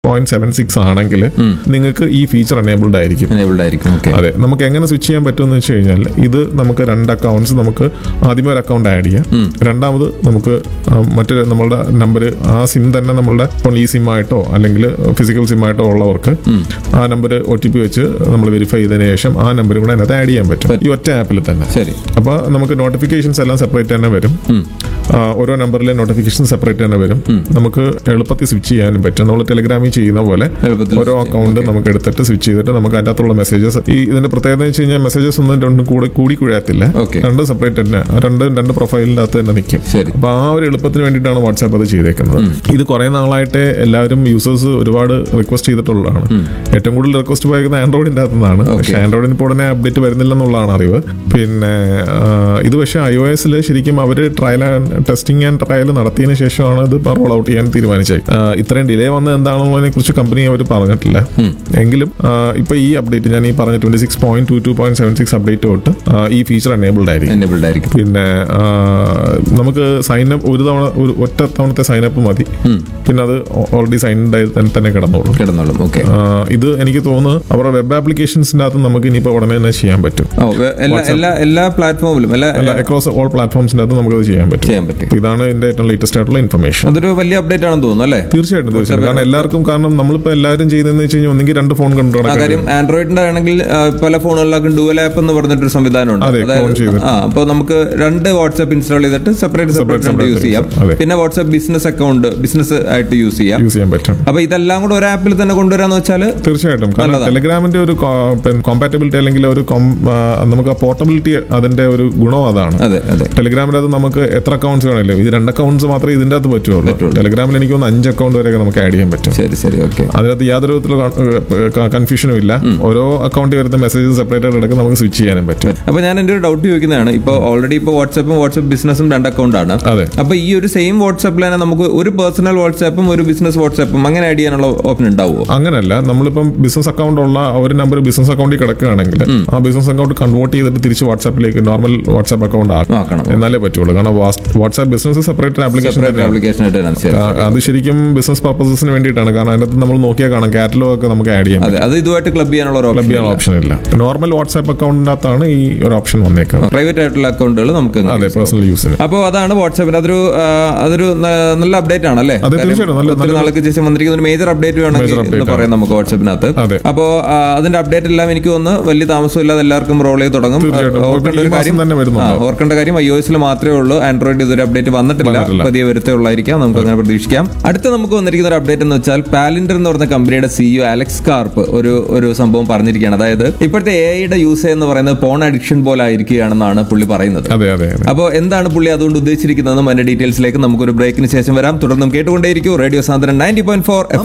Point seven six ആണെങ്കിൽ നിങ്ങൾക്ക് ഈ ഫീച്ചർ എനേബിൾഡ് ആയിരിക്കും എനേബിൾഡ് ആയിരിക്കും ഓക്കെ അതെ നമുക്ക് എങ്ങനെ സ്വിച്ച് ചെയ്യാൻ പറ്റുമെന്ന് വെച്ച് കഴിഞ്ഞാൽ ഇത് നമുക്ക് രണ്ട് അക്കൗണ്ട്സ് നമുക്ക് ആദ്യമേ ഒരു അക്കൗണ്ട് ആഡ് ചെയ്യാം രണ്ടാമത് നമുക്ക് ആ, മറ്റൊരു നമ്മളുടെ നമ്പർ ആ സിം തന്നെ നമ്മളുടെ ഇപ്പോൾ ഈ സിം ആയിട്ടോ അല്ലെങ്കിൽ ഫിസിക്കൽ സിം ആയിട്ടോ ഉള്ളവർക്ക് ആ നമ്പർ ഒ ടി പി വെച്ച് നമ്മൾ വെരിഫൈ ചെയ്തതിന് ശേഷം ആ നമ്പർ കൂടെ അതിനകത്ത് ആഡ് ചെയ്യാൻ പറ്റും ഈ ഒറ്റ ആപ്പിൽ തന്നെ ശരി അപ്പോൾ നമുക്ക് നോട്ടിഫിക്കേഷൻസ് എല്ലാം സെപ്പറേറ്റ് തന്നെ വരും ആ, ഓരോ നമ്പറിലെ നോട്ടിഫിക്കേഷൻ സെപ്പറേറ്റ് തന്നെ വരും നമുക്ക് എളുപ്പത്തിൽ സ്വിച്ച് ചെയ്യാനും പറ്റും നമ്മൾ ടെലിഗ്രാമിൽ ചെയ്യുന്ന പോലെ എളുപ്പത്തിൽ ഓരോ അക്കൗണ്ട് നമുക്ക് എടുത്തിട്ട് സ്വിച്ച് ചെയ്തിട്ട് നമുക്ക് അതിൻ്റെ അകത്തുള്ള മെസ്സേജസ് ഈ ഇതിന്റെ പ്രത്യേകത എന്ന് വെച്ച് കഴിഞ്ഞാൽ മെസ്സേജസ് ഒന്നും രണ്ടും കൂടി കൂടി കുഴയത്തില്ല Okay. രണ്ട് സെപ്പറേറ്റ് തന്നെ രണ്ട് രണ്ട് പ്രൊഫൈലിന്റെ അകത്ത് തന്നെ നിൽക്കും ശരി. അപ്പൊ ആ ഒരു എളുപ്പത്തിന് വേണ്ടിയിട്ടാണ് വാട്സാപ്പ് അത് ചെയ്തേക്കുന്നത് ഇത് കുറെ നാളായിട്ട് എല്ലാവരും യൂസേഴ്സ് ഒരുപാട് റിക്വസ്റ്റ് ചെയ്തിട്ടുള്ളതാണ് ഏറ്റവും കൂടുതൽ റിക്വസ്റ്റ് പോയത് ആൻഡ്രോയിഡിന്റെ അകത്തു നിന്നാണ് പക്ഷേ ആൻഡ്രോയിഡിന് ഇപ്പോൾ ഉടനെ അപ്ഡേറ്റ് വരുന്നില്ല എന്നുള്ളതാണ് അറിവ് പിന്നെ ആ, ഇത് പക്ഷേ ഐ ഒ എസിൽ ശരിക്കും അവർ ട്രയൽ ടെസ്റ്റിംഗ് ആൻഡ് ട്രയൽ നടത്തിയതിനു ശേഷമാണ് ഇത് റോൾ ഔട്ട് ചെയ്യാൻ തീരുമാനിച്ചത് ആ, ഇത്രയും ഡിലേ വന്നത് എന്താണെന്നുള്ളതിനെ കുറിച്ച് കമ്പനി അവർ പറഞ്ഞിട്ടില്ല എങ്കിലും ആ, ഇപ്പൊ ഈ അപ്ഡേറ്റ് ഞാൻ ഈ പറഞ്ഞ twenty six point two two point seven six update തൊട്ട് ആ, ഈ ഫീച്ചർ എനേബിൾഡ് ആയിരിക്കും എനേബിൾഡ് ആയിരിക്കും പിന്നെ ആ, നമുക്ക് സൈൻ അപ്പ് ഒരു തവണ ഒരു ഒറ്റ തവണത്തെ സൈൻ അപ്പ് മതി പിന്നെ അത് ഓൾറെഡി സൈൻഡ് ആയി തന്നെ തന്നെ കിടന്നോളും കിടന്നോളും ഓക്കെ ആ, ഇത് എനിക്ക് തോന്നുന്നു അവരുടെ വെബ് ആപ്ലിക്കേഷൻസിന്റെ അകത്ത് നമുക്ക് ഇനിയിപ്പോൾ ഉടനെ തന്നെ ചെയ്യാൻ പറ്റും ഓ വെ- എല്ലാ എല്ലാ എല്ലാ പ്ലാറ്റ്ഫോമിലും എല്ലാ അല്ല അക്രോസ് ഓൾ പ്ലാറ്റ്ഫോംസിന്റെ അകത്ത് നമുക്കത് ചെയ്യാൻ പറ്റും ചെയ്യാൻ പറ്റും അപ്പൊ ഇതാണ് എന്റെ ഏറ്റവും ലേറ്റസ്റ്റ് ആയിട്ടുള്ള ഇൻഫർമേഷൻ അതൊരു വലിയ അപ്ഡേറ്റ് ആണെന്ന് തോന്നുന്നു അല്ലേ തീർച്ചയായിട്ടും തീർച്ചയായിട്ടും കാരണം എല്ലാവർക്കും കാരണം നമ്മളിപ്പോ എല്ലാവരും ചെയ്യുന്നതെന്ന് വെച്ച് കഴിഞ്ഞാൽ ഒന്നെങ്കിൽ രണ്ട് ഫോൺ കണ്ടു ആ നടക്കാം കാര്യം ആൻഡ്രോയിഡിന്റെ ആണെങ്കിൽ ആ, പല ഫോണുകളിലൊക്കെ ഡുവൽ ആപ്പ് എന്ന് പറഞ്ഞിട്ടൊരു സംവിധാനമുണ്ട് അതെ, clone ചെയ്തിട്ട്. ആ അപ്പോൾ നമുക്ക് രണ്ട് വാട്സ്ആപ്പ് ഇൻസ്റ്റാൾ ചെയ്തിട്ട് സെപ്പറേറ്റ് സെപ്പറേറ്റ് separate യൂസ് ചെയ്യാം അതെ. പിന്നെ വാട്സ്ആപ്പ് ബിസിനസ് അക്കൗണ്ട് ബിസിനസ് ആയിട്ട് യൂസ് ചെയ്യാം യൂസ് ചെയ്യാൻ പറ്റും അപ്പൊ ഇതെല്ലാം കൂടെ ഒരു ആപ്പിൽ തന്നെ കൊണ്ടുവരാന്ന് വെച്ചാൽ തീർച്ചയായിട്ടും കാരണം നല്ലതാണ്. ടെലിഗ്രാമിന്റെ ഒരു കോമ്പാറ്റബിലിറ്റി അല്ലെങ്കിൽ ഒരു com- ആ, നമുക്ക് പോർട്ടബിലിറ്റി അതിന്റെ ഒരു ഗുണം അതാണ് അതെ അതെ ടെലിഗ്രാമിന്റെ അത് നമുക്ക് എത്ര അക്കൗണ്ട്സ് വേണമല്ലോ ഇത് രണ്ട് അക്കൗണ്ട്സ് മാത്രമേ ഇതിന്റെ അകത്ത് പറ്റുള്ളൂ ടെലിഗ്രാമിൽ എനിക്ക് തോന്നുന്നു അഞ്ച് അക്കൗണ്ട് വരെയൊക്കെ നമുക്ക് ആഡ് ചെയ്യാൻ പറ്റും ശരി ശരി ഓക്കെ അതിനകത്ത് യാതൊരു വിധത്തിലുള്ള കൺഫ്യൂഷനും ഇല്ല ഓരോ അക്കൗണ്ടിൽ വരുന്ന മെസ്സേജ് സെപ്പറേറ്റ് ആയിട്ട് എടുക്കാൻ നമുക്ക് സ്വിച്ച് ചെയ്യാനും പറ്റും അപ്പൊ ഞാൻ എന്റെ ഒരു ഡൗട്ട് ചോദിക്കുന്നതാണ് ഇപ്പൊ ഓൾറെഡി ഇപ്പൊ വാട്സാപ്പും വാട്സാപ്പ് ബിസിനസ്സും രണ്ട് അക്കൗണ്ടാണ് അതെ അപ്പൊ ഈ ഒരു സെയിം വാട്സാപ്പിൽ തന്നെ നമുക്ക് ഒരു പേഴ്സണൽ വാട്സാപ്പും ഒരു ബിസിനസ് വാട്സാപ്പും അങ്ങനെ ആഡ് ചെയ്യാനുള്ള ഓപ്ഷൻ ഉണ്ടാവുമോ അങ്ങനല്ല നമ്മളിപ്പം ബിസിനസ് അക്കൗണ്ട് ഉള്ള ഒരു നമ്പർ ബിസിനസ് അക്കൗണ്ടിൽ കിടക്കുകയാണെങ്കിൽ ആ ബിസിനസ് അക്കൗണ്ട് കൺവേർട്ട് ചെയ്തിട്ട് തിരിച്ച് വാട്സാപ്പിലേക്ക് നോർമൽ വാട്സാപ്പ് അക്കൗണ്ട് ആക്കും ആക്കണം എന്നാലേ പറ്റുള്ളൂ കാരണം WhatsApp business separate application separate application ആയിട്ട് തന്നെ ശരി. അത് ശരിക്കും ബിസിനസ് പർപ്പസസിന് വേണ്ടിയിട്ടാണ് കാരണം അതിനകത്ത് നമ്മൾ നോക്കിയാൽ കാണാം കാറ്റലോഗ് ഒക്കെ നമുക്ക് ആഡ് ചെയ്യാൻ അതെ അത് ഇതുമായിട്ട് ക്ലബ് ചെയ്യാനുള്ള ഒരു ക്ലബ് ഓപ്ഷൻ ചെയ്യാൻ ഓപ്ഷൻ ഇല്ല നോർമൽ വാട്സാപ്പ് അക്കൗണ്ടിനകത്താണ് ഈ ഒരു ഓപ്ഷൻ വന്നേക്കുന്നത് പ്രൈവറ്റ് ആയിട്ടുള്ള അക്കൗണ്ടുകൾ നമുക്ക് ഇങ്ങനെ അതെ പേഴ്സണൽ യൂസിന് അപ്പോൾ അതാണ് വാട്സാപ്പിന് അതൊരു ആ, അതൊരു ന- നല്ല അപ്ഡേറ്റ് ആണല്ലേ അതെ, കാര്യം തീർച്ചയായിട്ടും. നല്ല- ഒത്തിരി നാൾക്ക് ശേഷം വന്നിരിക്കുന്ന ഒരു മേജർ അപ്ഡേറ്റ് വേണമെങ്കിൽ Major update എന്ന് പറയാം നമുക്ക് വാട്സാപ്പിനകത്ത് അതെ. അപ്പോൾ ആ, അതിന്റെ അപ്ഡേറ്റ് എല്ലാം എനിക്ക് തോന്നുന്നു വലിയ താമസമില്ലാതെ എല്ലാവർക്കും റോൾ ചെയ്ത് തുടങ്ങും തീർച്ചയായിട്ടും. ആ, ഓർക്കേണ്ട ഈ ഒരു മാസം കാര്യം തന്നെ വരുന്നുണ്ട്. ആ, ഓർക്കേണ്ട കാര്യം ഐ എസിൽ മാത്രമേ ഉള്ളൂ ആൻഡ്രോയിഡ് ഇതൊരു അപ്ഡേറ്റ് വന്നിട്ടില്ല വന്നിട്ടില്ല. പതിയെ വരുത്തേ ഉള്ളായിരിക്കാം നമുക്ക് അങ്ങനെ പ്രതീക്ഷിക്കാം അടുത്ത നമുക്ക് വന്നിരിക്കുന്ന ഒരു അപ്ഡേറ്റ് എന്ന് വെച്ചാൽ പാലിൻഡർ എന്ന് പറഞ്ഞ കമ്പനിയുടെ സിഇഒ അലക്സ് കാർപ്പ് ഒരു ഒരു സംഭവം പറഞ്ഞിരിക്കുകയാണ് അതായത് ഇപ്പോഴത്തെ എ ഐയുടെ യൂസ് എന്ന് പറയുന്നത് പോൺ അഡിക്ഷൻ പോലെ ആയിരിക്കുകയാണെന്നാണ് പുള്ളി പറയുന്നത് അതെ അതെ അതെ അപ്പോൾ എന്താണ് പുള്ളി അതുകൊണ്ട് ഉദ്ദേശിച്ചിരിക്കുന്നതെന്നും അതിന്റെ ഡീറ്റെയിൽസിലേക്ക് നമുക്കൊരു ബ്രേക്കിന് ശേഷം വരാം തുടർന്നും കേട്ടുകൊണ്ടേയിരിക്കും radio Sandran ninety point four